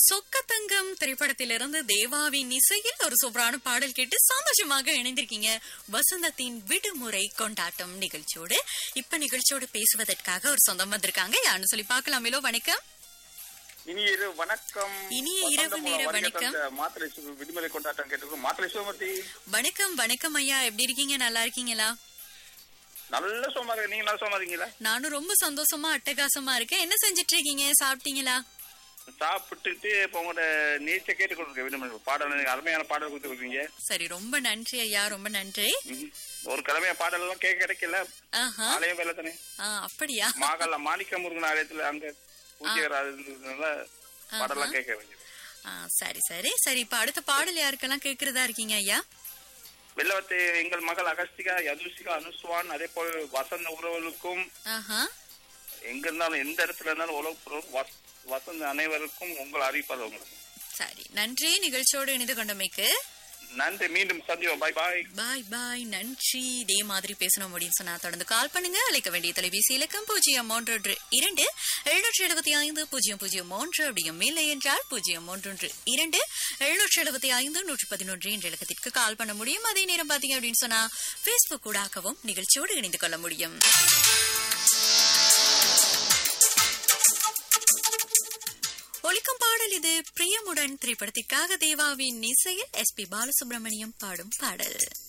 சொக்கத்தங்கம் திரைப்படத்திலிருந்து தேவாவின் இசையில் ஒரு சூப்பரான பாடல் கேட்டு சந்தோஷமாக இணைந்திருக்கீங்க வசந்தத்தின் விடுமுறை கொண்டாட்டம் நிகழ்ச்சியோடு இப்ப நிகழ்ச்சியோடு பேசுவதற்காக ஒரு சொந்தம் வந்திருக்காங்க யாருன்னு சொல்லி பார்க்கலாமேலோ வணக்கம் இனிய இரவு வணக்கம் இனிய இரவு வசந்தம் நேர வருகை வணக்கம். தந்த மாத்திரை சு- விடுமுறை கொண்டாட்டம் கேட்டிருக்கோம் மாத்திரை சிவமூர்த்தி வணக்கம் வணக்கம் ஐயா எப்படி இருக்கீங்க நல்லா இருக்கீங்களா நல்ல சோமா இருக்கு நீங்க நல்ல சோமா இருக்கீங்களா நானும் ரொம்ப சந்தோஷமா அட்டகாசமா இருக்கேன் என்ன செஞ்சிட்டு இருக்கீங்க சாப்பிட்டீங்களா சாப்பிட்டுட்டு இப்போ உங்களோட நீச்ச கேட்டு கொடுக்க விடுமுறை பாடல் எனக்கு அருமையான பாடல் கொடுத்து கொடுக்குறீங்க சரி ரொம்ப நன்றி ஐயா ரொம்ப நன்றி ம். ஒரு கிழமையா பாடல் எல்லாம் கேட்க கிடைக்கல ஆஹா ஆலயம் வேலை தானே ஆ, அப்படியா மாகல்ல மாணிக்க முருகன் ஆலயத்துல அங்க பூஜை இருந்ததுனால பாடலாம் கேட்க வேண்டியது ஆ, சரி சரி சரி இப்ப அடுத்த பாடல் யாருக்கெல்லாம் கேக்குறதா இருக்கீங்க ஐயா வெள்ளவத்தை எங்கள் மகள் அகஸ்திகா யதுஷிகா அனுஸ்வான் அதே போல் வசந்த உறவுகளுக்கும் ஆஹா எங்க இருந்தாலும் எந்த இடத்துல இருந்தாலும் உலக புறம் வஸ்- வசந்த அனைவருக்கும் உங்கள் அறிவிப்பது உங்களுக்கு சரி நன்றி நிகழ்ச்சியோடு இணைந்து கொண்டமைக்கு நன்றி மீண்டும் சந்திப்போம் பாய் பாய் பாய் பாய் நன்றி இதே மாதிரி பேசணும் அப்படின்னு சொன்னா தொடர்ந்து கால் பண்ணுங்க அழைக்க வேண்டிய தொலைபேசி இலக்கம் பூஜ்ஜியம் மூன்று இரண்டு எழுநூற்றி எழுபத்தி ஐந்து பூஜ்ஜியம் பூஜ்ஜியம் மூன்று அப்படியும் இல்லை என்றால் பூஜ்ஜியம் மூன்று இரண்டு எழுநூற்றி எழுபத்தி ஐந்து நூற்றி பதினொன்று என்ற இலக்கத்திற்கு கால் பண்ண முடியும் அதே நேரம் பாத்தீங்க அப்படின்னு சொன்னா பேஸ்புக் ஊடாகவும் நிகழ்ச்சியோடு இணைந்து கொள்ள முடியும் ஒலிக்கும் பாடல் இது பிரியமுடன் திரைப்படத்திற்காக தேவாவின் இசையில் எஸ் பி பாலசுப்ரமணியம் பாடும் பாடல்